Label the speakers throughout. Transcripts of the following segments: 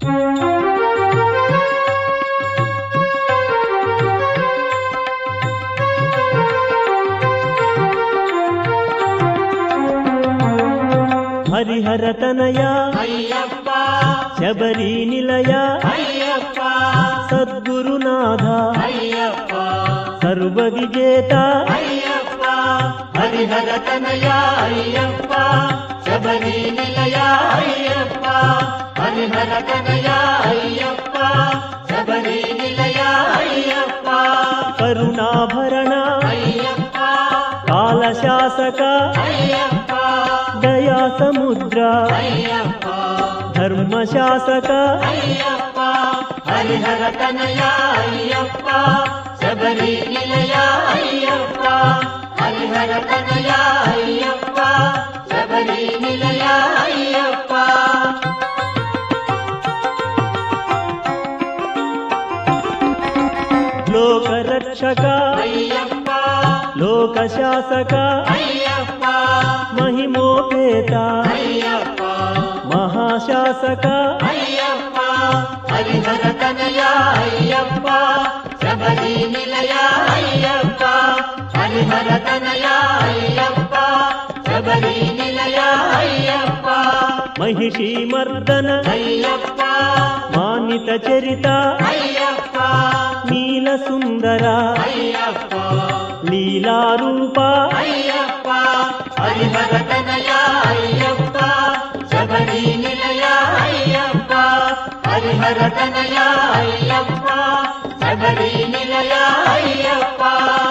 Speaker 1: హరిహర తనయ
Speaker 2: అయ్యప్ప
Speaker 1: శబరి నిలయ
Speaker 2: అయ్యప్ప
Speaker 1: సద్గురునాథ
Speaker 2: అయ్యప్ప
Speaker 1: సర్వ విజేత
Speaker 2: అయ్యప్ప హరిహర తనయ అయ్యప్ప శబరి నిలయ అయ్యప్ప హరిహర తనయ అయ్యప్ప శబరి నిలయ అయ్యప్ప
Speaker 1: కరుణాభరణ
Speaker 2: అయ్యప్ప
Speaker 1: కాలశాసక
Speaker 2: అయ్యప్ప
Speaker 1: దయా సముద్ర
Speaker 2: అయ్యప్ప
Speaker 1: ధర్మశాసక
Speaker 2: అయ్యప్ప హరిహర తనయ అయ్యప్ప శబరి నిలయ అయ్యప్ప హరిహర తనయ అయ్యప్ప శబరి నిలయ అయ్యప్ప
Speaker 1: లోకరక్షక
Speaker 2: అయ్యప్ప
Speaker 1: లోకశాసక
Speaker 2: అయ్యప్ప
Speaker 1: మహిమోపేత
Speaker 2: అయ్యప్ప
Speaker 1: మహాశాసక
Speaker 2: అయ్యప్ప హరిహర తనయ అయ్యప్ప శబరి నిలయ అయ్యప్ప హరిహర తనయ అయ్యప్ప శబరి నిలయ అయ్యప్ప
Speaker 1: మహిషి మర్దన
Speaker 2: అయ్యప్ప
Speaker 1: మానిత చరిత
Speaker 2: అయ్యప్ప
Speaker 1: నీల సుందర
Speaker 2: అయ్యప్ప
Speaker 1: లీలారూప
Speaker 2: అయ్యప్ప హరిహర తనయ అయ్యప్ప శబరి నిలయ అయ్యప్ప హరిహర తనయ అయ్యప్ప శబరి నిలయ అయ్యప్ప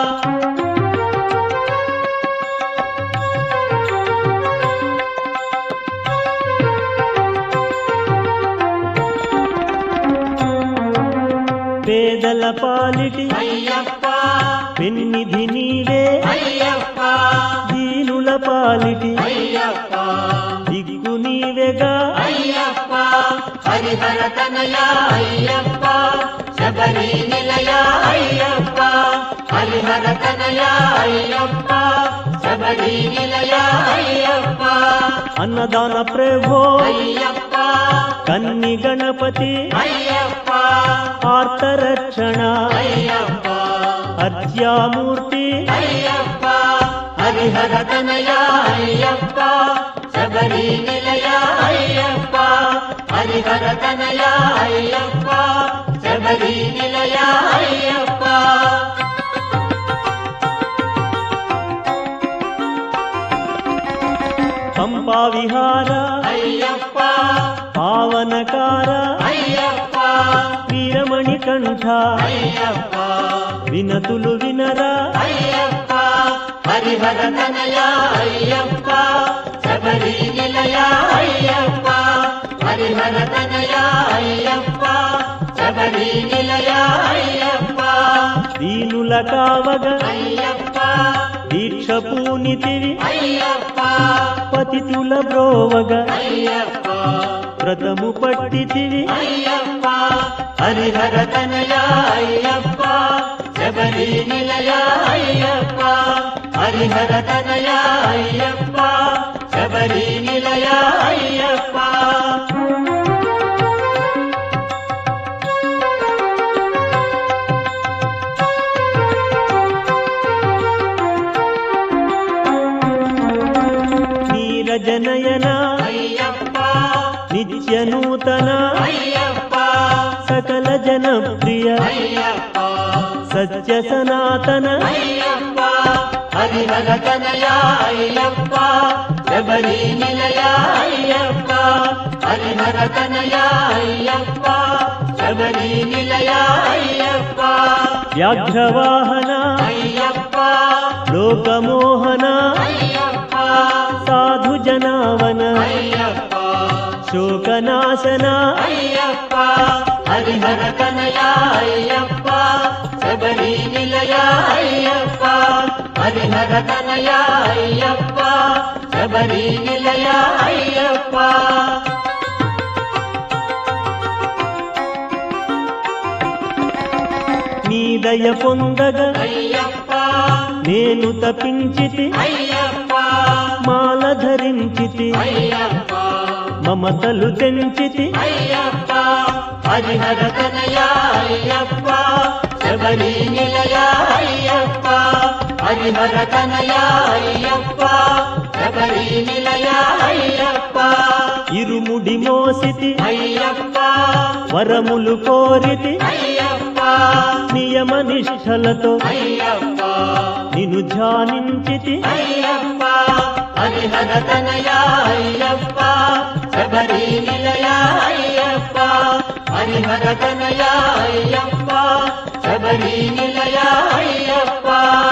Speaker 1: పేదల పాలిటి
Speaker 2: అయ్యప్ప
Speaker 1: పెన్నిధి నీవే
Speaker 2: అయ్యప్ప
Speaker 1: దీనుల పాలిటి
Speaker 2: అయ్యప్ప
Speaker 1: దిక్కు నీవెగా
Speaker 2: అయ్యప్ప హరిహర తనయ అయ్యప్ప శబరి నిలయ అయ్యప్ప హరిహర తనయ అయ్యప్ప శబరి నిలయ అయ్యప్ప
Speaker 1: అన్నదాన ప్రభో
Speaker 2: అయ్యప్ప
Speaker 1: కన్ని గణపతి
Speaker 2: అయ్యప్ప
Speaker 1: ఆర్తరక్షణ
Speaker 2: అయ్యప్ప
Speaker 1: అర్చామూర్తి
Speaker 2: అయ్యప్ప హరిహర తనయ అయ్యప్ప శబరి నిలయ అయ్యప్ప హరిహర తనయ అయ్యప్ప శబరి నిలయ అయ్యప్ప
Speaker 1: పంపా విహార
Speaker 2: అయ్యప్ప
Speaker 1: పావనకార
Speaker 2: అయ్యప్ప
Speaker 1: వీరమణి కంఠ
Speaker 2: అయ్యప్ప
Speaker 1: వినతులు వినరా
Speaker 2: అయ్యప్ప హరిహర తనయ అయ్యప్ప శబరి నిలయ అయ్యప్ప హరిహర తనయ అయ్యప్ప శబరి నిలయ అయ్యప్ప
Speaker 1: దీనుల కావగ
Speaker 2: అయ్యప్ప
Speaker 1: దీక్ష పూనితివి
Speaker 2: అయ్యప్ప
Speaker 1: పతితుల బ్రోవగ
Speaker 2: అయ్యప్ప
Speaker 1: వ్రతము పట్టితివి
Speaker 2: అయ్యప్ప హరిహర తనయ అయ్యప్ప శబరి నిలయ అయ్యప్ప హరిహర తనయ అయ్యప్ప శబరి నిలయ అయ్యప్ప
Speaker 1: నీరజనయన
Speaker 2: అయ్యప్ప
Speaker 1: నిత్య నూతన
Speaker 2: అయ్యప్ప
Speaker 1: సకల జనప్రియ
Speaker 2: అయ్యప్ప
Speaker 1: సత్య సనాతన
Speaker 2: అయ్యప్ప హరిహర తనయ అయ్యప్ప శబరి నిలయ అయ్యప్ప హరిహర తనయ అయ్యప్ప శబరి నిలయ అయ్యప్ప
Speaker 1: వ్యాఘ్రవాహన
Speaker 2: అయ్యప్ప
Speaker 1: లోకమోహన
Speaker 2: అయ్యప్ప
Speaker 1: సాధు జనావన
Speaker 2: అయ్యప్ప
Speaker 1: శోకనాశన
Speaker 2: అయ్యప్ప హరిహర తనయ అయ్యప్ప శబరి నిలయ అయ్యప్ప హరిహర తనయ అయ్యప్ప శబరి నిలయ అయ్యప్ప
Speaker 1: నీ దయ పొందగ
Speaker 2: అయ్యప్ప
Speaker 1: నేను తపించితి
Speaker 2: అయ్యప్ప
Speaker 1: మాల ధరించితి
Speaker 2: అయ్యప్ప
Speaker 1: మమతలు తెంచితి
Speaker 2: అయ్యప్ప హరిహర తనయ అయ్యప్ప శబరి నిలయ అయ్యప్ప హరిహర తనయ అయ్యప్ప శబరి నిలయ అయ్యప్ప
Speaker 1: ఇరుముడి మోసితి
Speaker 2: అయ్యప్ప
Speaker 1: వరములు కోరితి
Speaker 2: అయ్యప్ప
Speaker 1: నియమ నిష్ఠలతో
Speaker 2: అయ్యప్ప
Speaker 1: నిన్ను ధ్యానించితి
Speaker 2: అయ్యప్ప హరిహర తనయ అయ్యప్ప శబరి నిలయ అయ్యప్ప హరిహర తనయ అయ్యప్ప శబరి నిలయ అయ్యప్ప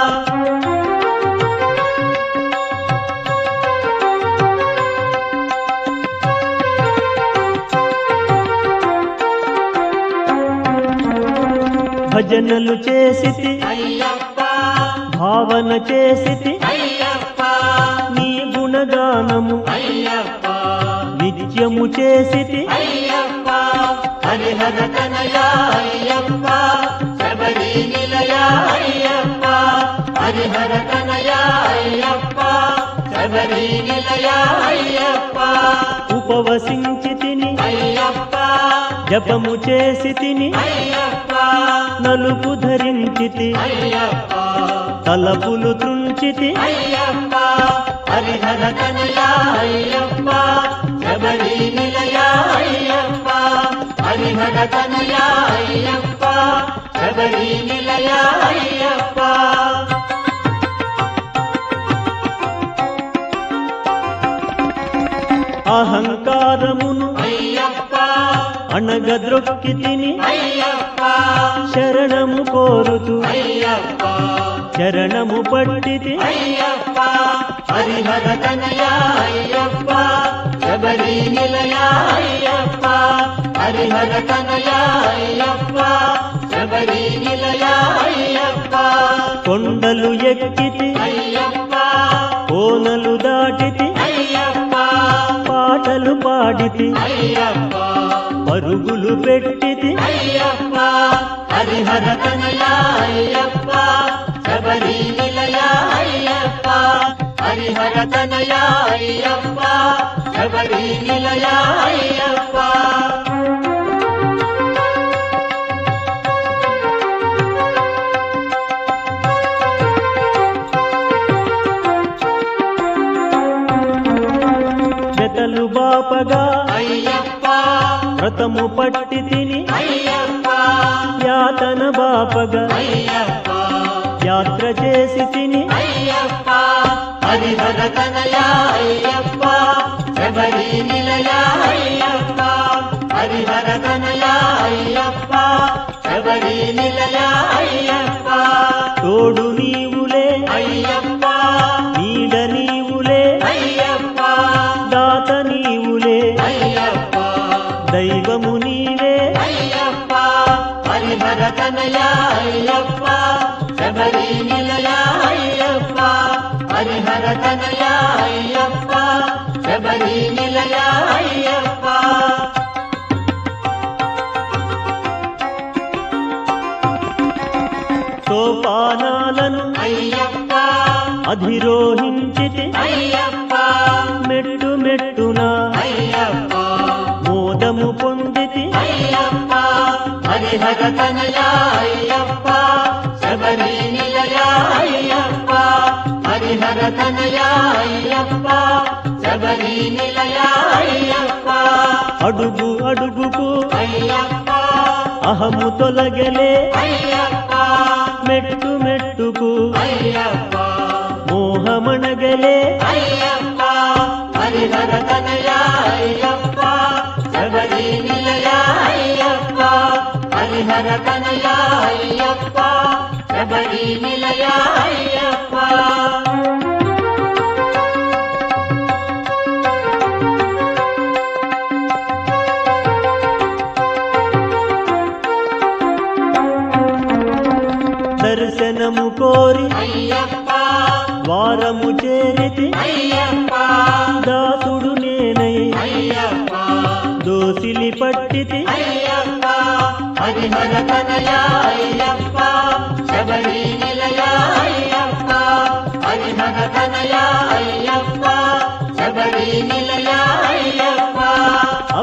Speaker 1: భజనలు చేసితి
Speaker 2: అయ్యప్ప
Speaker 1: భావన చేసితి
Speaker 2: అయ్యప్ప
Speaker 1: నీ గుణగానము
Speaker 2: అయ్యప్ప
Speaker 1: నిత్యము చేసితి
Speaker 2: అయ్యప్ప హరిహర తనయ అయ్యప్ప శబరి నిలయ అయ్యప్ప హరిహర తనయ అయ్యప్ప శబరి నిలయ అయ్యప్ప
Speaker 1: ఉపవసించి తిని
Speaker 2: అయ్యప్ప
Speaker 1: జపము చేసి తిని
Speaker 2: అయ్యప్ప
Speaker 1: నలుపు ధరించితి
Speaker 2: అయ్యప్ప
Speaker 1: తలపులు త్రుంచితి
Speaker 2: అయ్యప్ప హరిహర తనయ అయ్యప్ప శబరి నిలయ అయ్యప్ప హరిహర తనయ అయ్యప్ప శబరి నిలయ అయ్యప్ప
Speaker 1: అహంకారమును
Speaker 2: అయ్యప్ప
Speaker 1: అణగద్రొక్కి తిని
Speaker 2: అయ్యప్ప
Speaker 1: శరణము కోరుతూ
Speaker 2: అయ్యప్ప
Speaker 1: చరణము పట్టితి
Speaker 2: అయ్యప్ప హరిహర తనయ అయ్యప్ప శబరి నిలయ అయ్యప్ప హరిహర తనయ అయ్యప్ప శబరి నిలయ అయ్యప్ప
Speaker 1: కొండలు ఎక్కితి
Speaker 2: అయ్యప్ప
Speaker 1: కోనలు దాటితి
Speaker 2: అయ్యప్ప
Speaker 1: పాటలు పాడితి
Speaker 2: అయ్యప్ప
Speaker 1: పరుగులు పెట్టితి
Speaker 2: అయ్యప్ప హరిహర తనయ అయ్యప్ప శబరి నిలయ అయ్యప్ప హరిహర తనయ అయ్యప్ప శబరి నిలయ అయ్యప్ప
Speaker 1: జతలు బాపగా
Speaker 2: అయ్యప్ప
Speaker 1: వ్రతము పట్టి తిని
Speaker 2: అయ్యప్ప
Speaker 1: యాతన బాపగా
Speaker 2: అయ్యప్ప
Speaker 1: యాత్ర చేసి తిని
Speaker 2: అయ్యప్ప హరిహర తనయ అయ్యప్ప శబరి నిలయ అయ్యప్ప హరిహర తనయ అయ్యప్ప శబరి నిలయ అయ్యప్ప
Speaker 1: తోడు నీవులే
Speaker 2: అయ్యప్ప
Speaker 1: నీడ నీవులే
Speaker 2: అయ్యప్ప
Speaker 1: దాత నీవులే
Speaker 2: అయ్యప్ప
Speaker 1: దైవము నీవే
Speaker 2: అయ్యప్ప హరిహర తనయ అయ్యప్ప శబరి నిలయ అయ్యప్ప హరిహర తనయ అయ్యప్ప శబరి నిలయ అయ్యప్ప
Speaker 1: సోపానాలను
Speaker 2: అయ్యప్ప
Speaker 1: అధిరోహించితి
Speaker 2: అయ్యప్ప
Speaker 1: మెట్టు మెట్టున
Speaker 2: అయ్యప్ప
Speaker 1: మోదము పొందితి
Speaker 2: అయ్యప్ప హరిహర తనయ అయ్యప్ప శబరి నిలయ అయ్యప్ప హరిహర తనయ అయ్యప్ప శబరి నిలయ అయ్యప్ప
Speaker 1: అడుగు అడుగుకు
Speaker 2: అయ్యప్ప
Speaker 1: అహము తొలగలే
Speaker 2: అయ్యప్ప
Speaker 1: మెట్టు మెట్టుకు
Speaker 2: అయ్యప్ప
Speaker 1: మోహమణగలే
Speaker 2: అయ్యప్ప హరిహర తనయ అయ్యప్ప శబరి నిలయ అయ్యప్ప హరిహర తనయ అయ్యప్ప శబరి నిలయ అయ్యప్ప
Speaker 1: దర్శనము కోరి
Speaker 2: అయ్యప్ప
Speaker 1: వారము చేరితి
Speaker 2: అయ్యప్ప
Speaker 1: దాసుడు నేనై
Speaker 2: అయ్యప్ప
Speaker 1: దోసిలి పట్టితి
Speaker 2: అయ్యప్ప హరిహర తనయ అయ్యప్ప శబరి నిలయ అయ్యప్ప హరిహర తనయ అయ్యప్ప శబరి నిలయ అయ్యప్ప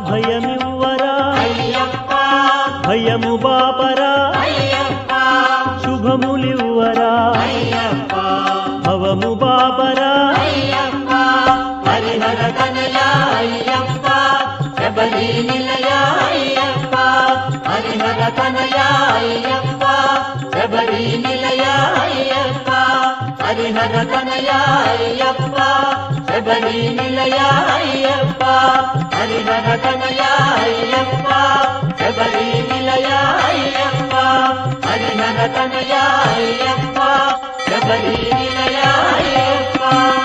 Speaker 1: భయమివ్వరా
Speaker 2: అయ్యప్ప
Speaker 1: భయము బాపరా
Speaker 2: అయ్యప్ప
Speaker 1: శుభములివ్వరా
Speaker 2: అయ్యప్ప
Speaker 1: భవము బాపరా
Speaker 2: అయ్యప్ప హరిహర కనయ అయ్యప్ప శబరి నిలయ అయ్యప్ప హరిహర కనయ అయ్యప్ప శబరి నిలయ అయ్యప్ప హరిహర కనయ అయ్యప్ప శబరి నిలయ అయ్యప్ప హరిహర కనయ అయ్యప్ప శబరి నిలయ అయ్యప్ప హరిహర కనయ అయ్యప్ప శబరి నిలయ అయ్యప్ప